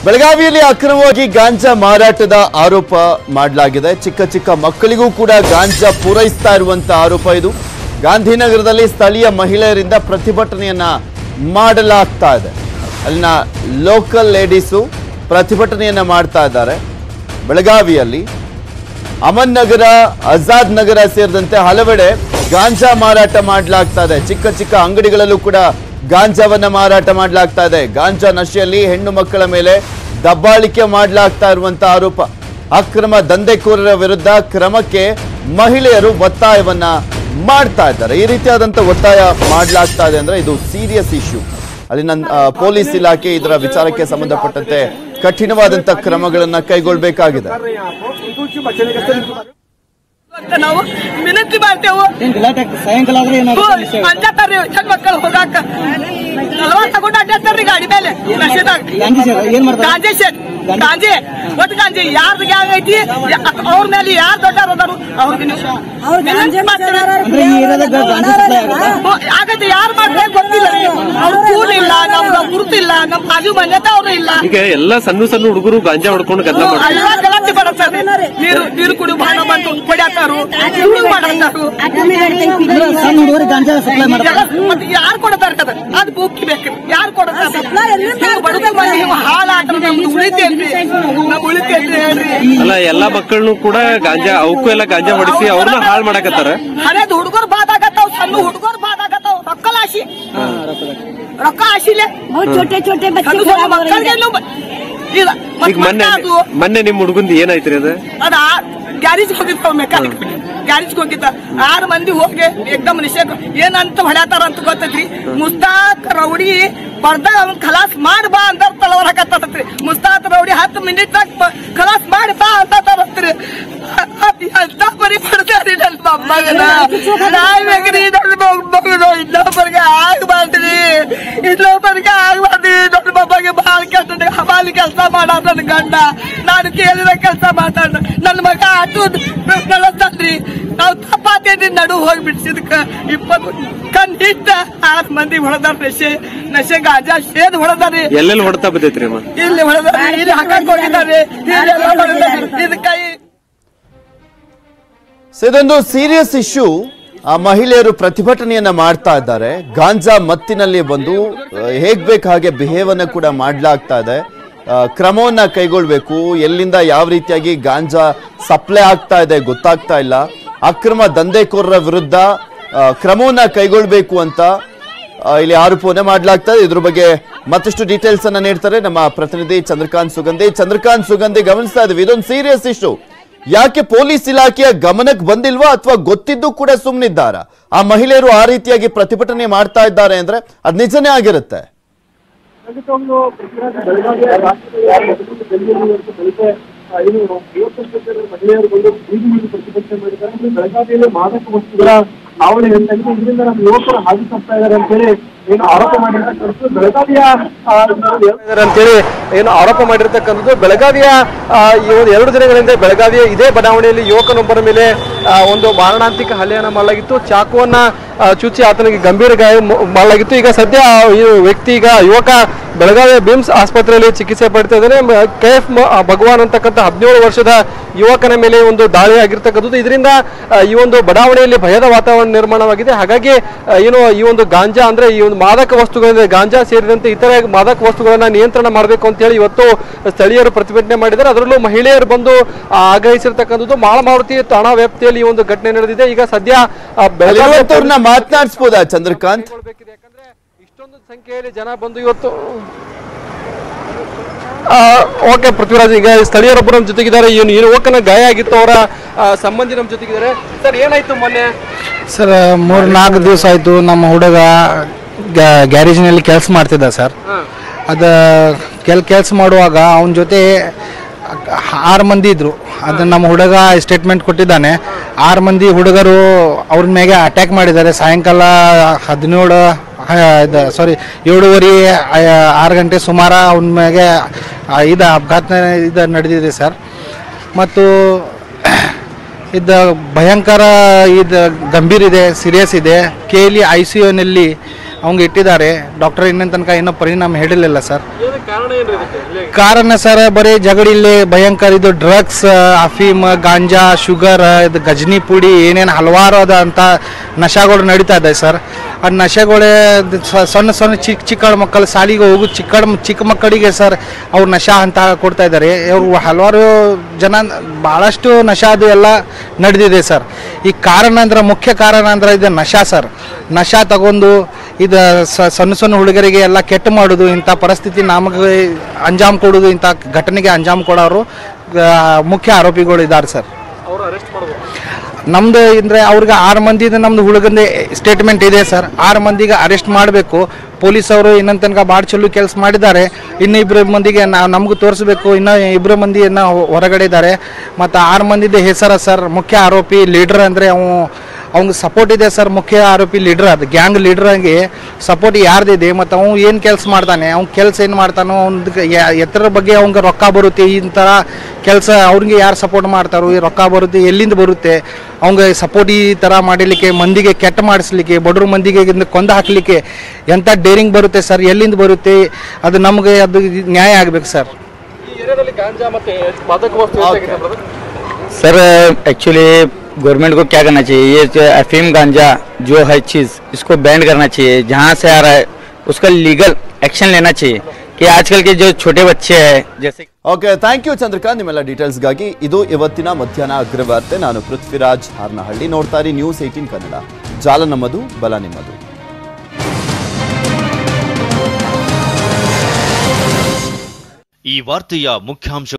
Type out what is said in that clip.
ಬೆಳಗಾವಿಯಲ್ಲಿ ಅಕ್ರಮವಾಗಿ ಗಾಂಜಾ ಮಾರಾಟದ ಆರೋಪ ಮಾಡಲಾಗಿದೆ ಚಿಕ್ಕ ಚಿಕ್ಕ ಮಕ್ಕಳಿಗೂ ಕೂಡ ಗಾಂಜಾ ಪೂರೈಸ್ತಾ ಇರುವಂತ ಆರೋಪ ಇದು ಗಾಂಧಿನಗರದಲ್ಲಿ ಸ್ಥಳೀಯ ಮಹಿಳೆಯರಿಂದ ಪ್ರತಿಭಟನೆಯನ್ನ ಮಾಡಲಾಗ್ತಾ ಇದೆ ಅಲ್ಲಿನ ಲೋಕಲ್ ಲೇಡೀಸು ಪ್ರತಿಭಟನೆಯನ್ನ ಮಾಡ್ತಾ ಇದ್ದಾರೆ ಬೆಳಗಾವಿಯಲ್ಲಿ ಅಮನ್ ನಗರ ಆಜಾದ್ ನಗರ ಸೇರಿದಂತೆ ಹಲವೆಡೆ ಗಾಂಜಾ ಮಾರಾಟ ಮಾಡಲಾಗ್ತಾ ಇದೆ ಚಿಕ್ಕ ಚಿಕ್ಕ ಅಂಗಡಿಗಳಲ್ಲೂ ಕೂಡ ಗಾಂಜಾವನ್ನ ಮಾರಾಟ ಮಾಡಲಾಗ್ತಾ ಇದೆ ಗಾಂಜಾ ನಶೆಯಲ್ಲಿ ಹೆಣ್ಣು ಮಕ್ಕಳ ಮೇಲೆ ದಬ್ಬಾಳಿಕೆ ಮಾಡಲಾಗ್ತಾ ಇರುವಂತ ಆರೋಪ ಅಕ್ರಮ ದಂಧೆಕೋರರ ವಿರುದ್ಧ ಕ್ರಮಕ್ಕೆ ಮಹಿಳೆಯರು ಒತ್ತಾಯವನ್ನ ಮಾಡ್ತಾ ಇದ್ದಾರೆ ಈ ರೀತಿಯಾದಂತ ಒತ್ತಾಯ ಮಾಡಲಾಗ್ತಾ ಇದೆ ಅಂದ್ರೆ ಇದು ಸೀರಿಯಸ್ ಇಶ್ಯೂ ಅಲ್ಲಿನ ಆ, ಪೊಲೀಸ್ ಇಲಾಖೆ ಇದರ ವಿಚಾರಕ್ಕೆ ಸಂಬಂಧಪಟ್ಟಂತೆ ಕಠಿಣವಾದಂತ ಕ್ರಮಗಳನ್ನ ಕೈಗೊಳ್ಳಬೇಕಾಗಿದೆ ಅಂತ ನಾವು ವಿನಂತಿ ಮಾಡ್ತೇವೆ ಏನ್ ಗಲಾಟೆ ಆಗ್ತದೆ ಸಾಯಂಕಾಲ ಆದ್ರೆ ಏನಾಗುತ್ತೆ ವಿಷಯ ಅಂಜತಾರ್ರಿ ಹೆಣ್ಮಕ್ಳು ಹೋಗಾಕ ಹಲವಾರು ತಗೊಂಡು ಅಡ್ಡಾಡ್ತಾರ್ರಿ ಗಾಡಿ ಮೇಲೆ ನಶೆದಾಗ ಗಾಂಧಿ ಸರ್ ಏನ್ ಮಾಡ್ತಾರೆ ಗಾಂಜೆ ಶೇಟ್ ಗಾಂಜೆ ಒಟ್ಟು ಗಾಂಜೆ ಯಾರ್ದು ಗ್ಯಾಂಗ್ ಐತಿ ಅವ್ರ ಮೇಲೆ ಯಾರು ದೊಡ್ಡವ್ರು ಅದಾರು ಅವ್ರಿಗೆ ನೀವು ವಿನಂತಿ ಮಾಡ್ತೇವೆ ಅಂದ್ರೆ ಈ ಏರಿಯಾದಾಗ ಗಾಂಧಿ ಸಪ್ಲೈ ಆಗತ್ತಾ ಆಗತ್ತೆ ಯಾರು ಮಾಡ್ತಾರೆ ಗೊತ್ತಿಲ್ಲ ರೀ ಅವ್ರ ಕೂಲ್ ಇಲ್ಲ ನಮ್ದು ಗುರುತಿಲ್ಲ ನಮ್ ಬಾಜು ಮನ್ಯತ ಅವ್ರು ಇಲ್ಲ ಈಗ ಎಲ್ಲ ಸಣ್ಣ ಸಣ್ಣ ಹುಡುಗರು ಗಾಂಜಾ ಹೊಡ್ಕೊಂಡು ಗದ್ದಲ ಮಾಡ್ತಾರೆ ಅಲ್ವಾ ಗಲಾಟೆ ಮಾಡತ್ತಾರ್ರಿ ನೀರು ನೀರು ಕುಡಿ ಬಾಣ ಬಂದು ಹೊಡ್ಯಾತಾರು ಸುಳ್ಳು ಮಾಡತ್ತಾರು ಅಂದ್ರೆ ಸಣ್ಣ ಹುಡುಗರಿಗೆ ಗಾಂಜಾ ಸಪ್ಲೈ ಮಾಡ್ತಾರೆ ಮತ್ತೆ ಯಾರು ಕೊಡ್ತಾರೆ ಕದ ಅದು ಬುಕ್ಕಿ ಬೇಕು ಯಾರು ಕೊಡ್ತಾರೆ ಬಡವ ಮಂದಿ ಹಾಳಾಟ್ರ ನಮ್ದು ಉಳಿತೇನ್ರಿ ನಮ್ ಉಳಿತೇನ್ರಿ ಹೇಳ್ರಿ ಅಲ್ಲ ಎಲ್ಲಾ ಮಕ್ಕಳನ್ನು ಕೂಡ ಗಾಂಜಾ ಅವಕ್ಕೂ ಎಲ್ಲ ಗಾಂಜಾ ಹೊಡಿಸಿ ಅವ್ರನ್ನ ಹಾಳು ಮಾಡಕತ್ತಾರ ಹಳೇದ್ ಹುಡುಗರು ಬಾದ್ ಆಗತ್ತಾವ್ ಸಣ್ಣ ಹುಡುಗರು ಬಾದ್ ಆಗತ್ತಾವ್ ರೊಕ್ಕಲ ಆಶಿ ರೊಕ್ಕ ಆಶಿಲೆ बहुत छोटे छोटे बच्चे ಸಣ್ಣ ಸಣ್ಣ ಮಕ್ಕಳಿಗೆ ಇಲ್ಲ ಈಗ ಮೊನ್ನೆ ಅದು ಮೊನ್ನೆ ನಿಮ್ ಹುಡುಗಂದು ಏನಾಯ್ತ್ರಿ ಅದು ಅದ ಗ್ಯಾರೇಜ್ ಹೋಗಿದ್ದ ಮೆಕ್ಯಾನಿಕ್ ಗ್ಯಾರೇಜ್ ಹೋಗಿದ್ದ ಆರು ಮಂದಿ ಹೋಗಿ ಏಕದಮ್ ನಿಷೇಧ ಏನಂತ ಹೊಡ್ಯಾತಾರ ಅಂತ ಗೊತ್ತೈತ್ರಿ ಮುಸ್ತಾಕ್ ರೌಡಿ ಬರ್ದ ಅವ್ನ್ ಖಲಾಸ್ ಮಾಡಿ ಬಾ ಅಂತ ತಲವರ್ ಹಾಕತ್ತತ್ರಿ ಮುಸ್ತಾಕ್ ರೌಡಿ ಹತ್ತು ಮಿನಿಟ್ ಖಲಾಸ್ ಮಾಡಿ ಬಾ ಅಂತ ತರತ್ರಿ ಅಂತ ಬರೀ ಪಡ್ತಾರಿ ನನ್ ಮೊಮ್ಮಗನ ನಾಯ್ಬೇಕ್ರಿ ನನ್ ಮೊಮ್ಮಗನು ಇನ್ನೊಬ್ಬರಿಗೆ ಆಗ್ಬಾರ್ದ್ರಿ ಇನ್ನೊಬ್ಬರಿಗೆ ಆಗ್ಬಾರ್ದ್ರಿ ನನ್ನ ಮೊಮ್ಮಗೆ ಬಾಳ ಕೆಟ್ಟ ಹಮಾಲಿ ಕೆಲಸ ಮಾಡ ನನ್ನ ಗಂಡ ನಾನು ಕೇಳಿದ ಕೆಲಸ ಮಾತಾಡ ನನ್ನ ಮಗ ಆಟೋ ನಳಸ್ತನ್ರಿ ನಾವು ತಪ್ಪಾತೇನ್ರಿ ನಡು ಹೋಗಿ ಬಿಡ್ಸಿದ್ಕ ಇಪ್ಪತ್ತು ಕಣ್ ಹಿಟ್ಟ ಆರ್ ಮಂದಿ ಹೊಡೆದಾರ ನಶೆ ನಶೆ ಗಾಜಾ ಶೇದ್ ಹೊಡೆದಾರಿ ಎಲ್ಲೆಲ್ಲಿ ಹೊಡ್ತಾ ಬಿದ್ದೈತ್ರಿ ಅಮ್ಮ ಇಲ್ಲಿ ಹೊಡೆದಾರಿ ಇಲ್ಲಿ ಹಾಕಕ್ ಹೋಗಿದ್ದಾರೆ ಇಲ್ಲೆಲ್ಲ ಹೊಡೆದಾರಿ ಇದು ಕೈ ಸೊ ಇದೊಂದು ಸೀರಿಯಸ್ ಇಶ್ಯೂ ಆ ಮಹಿಳೆಯರು ಪ್ರತಿಭಟನೆಯನ್ನ ಮಾಡ್ತಾ ಇದ್ದಾರೆ ಗಾಂಜಾ ಮತ್ತಿನಲ್ಲಿ ಬಂದು ಆ, ಹೇಗ್ ಬೇಕು ಹಾಗೆ ಬಿಹೇವ್ ಅನ್ನ ಕೂಡ ಮಾಡ್ಲಾಗ್ತಾ ಇದೆ ಆ, ಕ್ರಮವನ್ನ ಕೈಗೊಳ್ಬೇಕು ಎಲ್ಲಿಂದ ಯಾವ ರೀತಿಯಾಗಿ ಗಾಂಜಾ ಸಪ್ಲೈ ಆಗ್ತಾ ಇದೆ ಗೊತ್ತಾಗ್ತಾ ಇಲ್ಲ ಅಕ್ರಮ ದಂಧೆಕೋರರ ವಿರುದ್ಧ ಆ, ಕ್ರಮವನ್ನ ಕೈಗೊಳ್ಬೇಕು ಅಂತ ಆ, ಇಲ್ಲಿ ಆರೋಪವನ್ನ ಮಾಡಲಾಗ್ತಾ ಇದೆ ಇದ್ರ ಬಗ್ಗೆ ಮತ್ತಷ್ಟು ಡೀಟೇಲ್ಸ್ ಅನ್ನ ನೀಡ್ತಾರೆ ನಮ್ಮ ಪ್ರತಿನಿಧಿ ಚಂದ್ರಕಾಂತ್ ಸುಗಂಧಿ ಚಂದ್ರಕಾಂತ್ ಸುಗಂಧಿ ಗಮನಿಸ್ತಾ ಇದೀವಿ ಇದೊಂದು ಸೀರಿಯಸ್ ಇಶ್ಯೂ ಯಾಕೆ ಪೊಲೀಸ್ ಇಲಾಖೆಯ ಗಮನಕ್ಕೆ ಬಂದಿಲ್ವಾ ಅಥವಾ ಗೊತ್ತಿದ್ದು ಕೂಡ ಸುಮ್ಮನಿದ್ದಾರ ಆ ಮಹಿಳೆಯರು ಆ ರೀತಿಯಾಗಿ ಪ್ರತಿಭಟನೆ ಮಾಡ್ತಾ ಇದ್ದಾರೆ ಅಂದ್ರೆ ಅದ್ ನಿಜನೇ ಆಗಿರುತ್ತೆ ಖಂಡಿತವಾಗ್ಲೂ ಪೃಥ್ವಿರಾಜ್ ಬೆಳಗಾವಿ ಬೆಳಿಗ್ಗೆ ಏನು ಐವತ್ತಷ್ಟು ಜನ ಮಹಿಳೆಯರು ಬಂದು ಬೀದಿ ಮೇಲೆ ಪ್ರತಿಭಟನೆ ಮಾಡಿದ್ದಾರೆ ಅಂದ್ರೆ ಬೆಳಗಾವಿಯಲ್ಲಿ ಮಾದಕ ವಸ್ತುಗಳ ಹಾವಳಿ ಹೆಚ್ಚಾಗಿದೆ ಇದರಿಂದ ನಮ್ಮ ಯುವಕರು ಹಾದಿ ತಪ್ತಾ ಇದ್ದಾರೆ ಅಂತೇಳಿ ಏನು ಆರೋಪ ಮಾಡಿರ್ತಕ್ಕಂಥದ್ದು ಬೆಳಗಾವಿಯ ಆ, ಏನು ಅಂತೇಳಿ ಏನು ಆರೋಪ ಮಾಡಿರ್ತಕ್ಕಂಥದ್ದು ಬೆಳಗಾವಿಯ ಆ, ಈ ಒಂದು ಎರಡು ದಿನಗಳಿಂದ ಬೆಳಗಾವಿಯ ಇದೇ ಬಡಾವಣೆಯಲ್ಲಿ ಯುವಕನೊಬ್ಬರ ಮೇಲೆ ಆ, ಒಂದು ಮಾರಣಾಂತಿಕ ಹಲ್ಲೆಯನ್ನ ಮಾಡಲಾಗಿತ್ತು ಚಾಕುವನ್ನ ಆ, ಚುಚ್ಚಿ ಆತನಿಗೆ ಗಂಭೀರ ಗಾಯ ಮ- ಮಾಡಲಾಗಿತ್ತು ಈಗ ಸದ್ಯ ಆ ಈ ವ್ಯಕ್ತಿ ಈಗ ಯುವಕ ಬೆಳಗಾವಿಯ ಬಿಮ್ಸ್ ಆಸ್ಪತ್ರೆಯಲ್ಲಿ ಚಿಕಿತ್ಸೆ ಪಡ್ತಾ ಇದ್ದಾನೆ ಮ- ಕೆ ಎಫ್ ಮ- ಆ, ಭಗವಾನ್ ಅಂತಕ್ಕಂಥ ಹದಿನೇಳು ವರ್ಷದ ಯುವಕನ ಮೇಲೆ ಒಂದು ದಾಳಿ ಆಗಿರ್ತಕ್ಕಂಥದ್ದು ಇದರಿಂದ ಆ, ಈ ಒಂದು ಬಡಾವಣೆಯಲ್ಲಿ ಭಯದ ವಾತಾವರಣ ನಿರ್ಮಾಣವಾಗಿದೆ ಹಾಗಾಗಿ ಆ, ಏನು ಈ ಒಂದು ಗಾಂಜಾ ಅಂದ್ರೆ ಈ ಒಂದು ಮಾದಕ ವಸ್ತುಗಳಿಂದ ಗಾಂಜಾ ಸೇರಿದಂತೆ ಇತರೆ ಮಾದಕ ವಸ್ತುಗಳನ್ನ ನಿಯಂತ್ರಣ ಮಾಡಬೇಕು ಅಂತ ಹೇಳಿ ಇವತ್ತು ಸ್ಥಳೀಯರು ಪ್ರತಿಭಟನೆ ಮಾಡಿದ್ದಾರೆ ಅದರಲ್ಲೂ ಮಹಿಳೆಯರು ಬಂದು ಆ, ಆಗ್ರಹಿಸಿರ್ತಕ್ಕಂಥದ್ದು ಮಾಳಮಾರುತಿ ಠಾಣಾ ವ್ಯಾಪ್ತಿಯಲ್ಲಿ ಈ ಒಂದು ಘಟನೆ ನಡೆದಿದೆ ಈಗ ಸದ್ಯ ಆ, ಬೆಳಗಾವಿ ಅಲ್ಲಿರುವಂತವ್ರನ್ನ ಮಾತನಾಡಿಸ್ಬೋದಾ ಚಂದ್ರಕಾಂತ್ ಕೈಗೊಳ್ಬೇಕಿದೆ. ಯಾಕಂದ್ರೆ ಇಷ್ಟೊಂದು ಸಂಖ್ಯೆಯಲ್ಲಿ ಜನ ಬಂದು ಇವತ್ತು ಆ, ಓಕೆ ಪೃಥ್ವಿರಾಜ್ ಈಗ ಸ್ಥಳೀಯರೊಬ್ಬರು ನಮ್ಮ ಜೊತೆಗಿದ್ದಾರೆ ಏನು ಏನು ಯುವಕನ ಗಾಯ ಆಗಿತ್ತು ಅವರ ಆ, ಸಂಬಂಧಿ ನಮ್ಮ ಜೊತೆಗಿದ್ದಾರೆ ಸರ್ ಏನಾಯ್ತು ಮೊನ್ನೆ ಸರ್ ಮೂರು ನಾಲ್ಕು ದಿವಸ ಆಯಿತು ನಮ್ಮ ಹುಡುಗ ಗ್ಯಾರೇಜ್ನಲ್ಲಿ ಕೆಲಸ ಮಾಡ್ತಿದ್ದ ಸರ್ ಅದು ಕೆಲ್ ಕೆಲಸ ಮಾಡುವಾಗ ಅವನ ಜೊತೆ ಆರು ಮಂದಿ ಇದ್ರು ಅದನ್ನ ನಮ್ಮ ಹುಡುಗ ಸ್ಟೇಟ್ಮೆಂಟ್ ಕೊಟ್ಟಿದ್ದಾನೆ ಆರು ಮಂದಿ ಹುಡುಗರು ಅವ್ರ ಮೇಲೆ ಅಟ್ಯಾಕ್ ಮಾಡಿದ್ದಾರೆ ಸಾಯಂಕಾಲ ಹದಿನೇಳು ಇದು ಸಾರಿ ಏಳುವರೆ ಆ- ಆರು ಗಂಟೆ ಸುಮಾರು ಅವನ ಮ್ಯಾಗೆ ಆ, ಇದು ಅಪಘಾತ ಇದು ನಡೆದಿದೆ ಸರ್ ಮತ್ತು ಇದು ಭಯಂಕರ ಇದು ಗಂಭೀರ ಇದೆ ಸೀರಿಯಸ್ ಇದೆ ಕೆ ಎಲ್ ಐ ಸಿ ಯುನಲ್ಲಿ ಅವಂಗೆ ಇಟ್ಟಿದ್ದಾರೆ ಡಾಕ್ಟರ್ ಇನ್ನೊಂದು ತನಕ ಏನೋ ಪರಿಣಾಮ ಹೇಳಿರಲಿಲ್ಲ ಸರ್ ಏನಕ್ಕೆ ಕಾರಣ ಏನ್ರಿ ಇದಕ್ಕೆ ಹಲ್ಲೆಗೆ? ಕಾರಣ ಸರ್ ಬರೀ ಜಗಡಿಲ್ಲಿ ಭಯಂಕರ ಇದು ಡ್ರಗ್ಸ್ ಅಫೀಮ್ ಗಾಂಜಾ ಶುಗರ್ ಇದು ಗಜನಿ ಪುಡಿ ಏನೇನು ಹಲವಾರು ಅದ ಅಂತ ನಶಾಗಳು ನಡೀತಾ ಇದೆ ಸರ್ ಆ ನಶೆಗಳೇ ಅದು ಸ- ಸಣ್ಣ ಸಣ್ಣ ಚಿಕ್ಕ ಚಿಕ್ಕ ಮಕ್ಕಳು ಶಾಲಿಗೆ ಹೋಗು ಚಿಕ್ಕ ಚಿಕ್ಕ ಮಕ್ಕಳಿಗೆ ಸರ್ ಅವ್ರು ನಶಾ ಅಂತ ಕೊಡ್ತಾ ಇದ್ದಾರೆ ಅವ್ರು ಹಲವಾರು ಜನ ಭಾಳಷ್ಟು ನಶಾ ಅದು ಎಲ್ಲ ನಡೆದಿದೆ ಸರ್ ಈ ಕಾರಣ ಅಂದ್ರೆ ಮುಖ್ಯ ಕಾರಣ ಅಂದ್ರೆ ಇದು ನಶಾ ಸರ್ ನಶಾ ತಗೊಂಡು ಇದು ಸ- ಸಣ್ಣ ಸಣ್ಣ ಹುಡುಗರಿಗೆ ಎಲ್ಲ ಕೆಟ್ಟ ಮಾಡೋದು ಇಂಥ ಪರಿಸ್ಥಿತಿ ನಮಗೆ ಅಂಜಾಮ್ ಕೊಡೋದು ಇಂಥ ಘಟನೆಗೆ ಅಂಜಾಮ್ ಕೊಡೋರು ಆ, ಮುಖ್ಯ ಆರೋಪಿಗಳು ಇದ್ದಾರೆ ಸರ್ ಅವ್ರು ಅರೆಸ್ಟ್ ಮಾಡ್ಬೋದು ನಮ್ದು ಅಂದರೆ ಅವ್ರಿಗೆ ಆರು ಮಂದಿದು ನಮ್ದು ಹುಡುಗಂದು ಸ್ಟೇಟ್ಮೆಂಟ್ ಇದೆ ಸರ್ ಆರು ಮಂದಿಗೆ ಅರೆಸ್ಟ್ ಮಾಡಬೇಕು ಪೊಲೀಸ್ ಅವರು ಇನ್ನೊಂದು ತನಕ ಭಾಳ ಚಲೋ ಕೆಲಸ ಮಾಡಿದ್ದಾರೆ ಇನ್ನು ಇಬ್ಬರು ಮಂದಿಗೆ ನಾವು ನಮಗೂ ತೋರಿಸ್ಬೇಕು ಇನ್ನೂ ಇಬ್ಬರು ಮಂದಿ ಇನ್ನೂ ಹೊರಗಡೆ ಇದ್ದಾರೆ ಮತ್ತು ಆರು ಮಂದಿದ ಹೆಸರ ಸರ್ ಮುಖ್ಯ ಆರೋಪಿ ಲೀಡರ್ ಅಂದರೆ ಅವು ಅವ್ನಿಗೆ ಸಪೋರ್ಟ್ ಇದೆ ಸರ್ ಮುಖ್ಯ ಆರೋಪಿ ಲೀಡರ್ ಅದು ಗ್ಯಾಂಗ್ ಲೀಡ್ರಾಗಿ ಸಪೋರ್ಟ್ ಯಾರ್ದಿದೆ ಮತ್ತು ಅವ್ನು ಏನು ಕೆಲಸ ಮಾಡ್ತಾನೆ ಅವ್ನ ಕೆಲಸ ಏನು ಮಾಡ್ತಾನೋ ಅವ್ನ ಎತ್ತರ ಬಗ್ಗೆ ಅವ್ನಿಗೆ ರೊಕ್ಕ ಬರುತ್ತೆ ಈ ಥರ ಕೆಲಸ ಅವ್ರಿಗೆ ಯಾರು ಸಪೋರ್ಟ್ ಮಾಡ್ತಾರೋ ಈ ರೊಕ್ಕ ಬರುತ್ತೆ ಎಲ್ಲಿಂದ ಬರುತ್ತೆ ಅವ್ಗೆ ಸಪೋರ್ಟ್ ಈ ಥರ ಮಾಡಲಿಕ್ಕೆ ಮಂದಿಗೆ ಕೆಟ್ಟ ಮಾಡಿಸ್ಲಿಕ್ಕೆ ಬಡವ್ರ ಮಂದಿಗೆ ಇದನ್ನ ಕೊಂದು ಹಾಕಲಿಕ್ಕೆ ಎಂಥ ಡೇರಿಂಗ್ ಬರುತ್ತೆ ಸರ್ ಎಲ್ಲಿಂದ ಬರುತ್ತೆ ಅದು ನಮಗೆ ಅದು ನ್ಯಾಯ ಆಗಬೇಕು ಸರ್ ಈ ಏರಿಯಾದಲ್ಲಿ ಗಾಂಜಾ ಮತ್ತೆ ಮಾದಕ ವಸ್ತು ಹೆಚ್ಚಾಗಿದೆ brother? सर एक्चुअली गवर्नमेंट को क्या करना चाहिए ये जो अफीम गांजा जो है चीज़ इसको बैंड करना चाहिए जहाँ से आ रहा है उसका लीगल एक्शन लेना चाहिए कि आजकल के जो छोटे बच्चे हैं जैसे ಓಕೆ ಥ್ಯಾಂಕ್ ಯು ಚಂದ್ರಕಾಂತ್ ನಿಮ್ಮೆಲ್ಲ ಡೀಟೇಲ್ಸ್ಗಾಗಿ ಇದು ಇವತ್ತಿನ ಮಧ್ಯಾಹ್ನ ಅಗ್ರವಾರ್ತೆ ನಾನು ಪೃಥ್ವಿರಾಜ್ ಹಾರ್ನಹಳ್ಳಿ ನೋಡ್ತಾ ಇರಿ ನ್ಯೂಸ್ ಏಯ್ಟೀನ್ ಕನ್ನಡ ಜಾಲ ನಮ್ಮದು ಬಲ ನಿಮ್ಮದು ಈ ವಾರ್ತೆಯ ಮುಖ್ಯಾಂಶ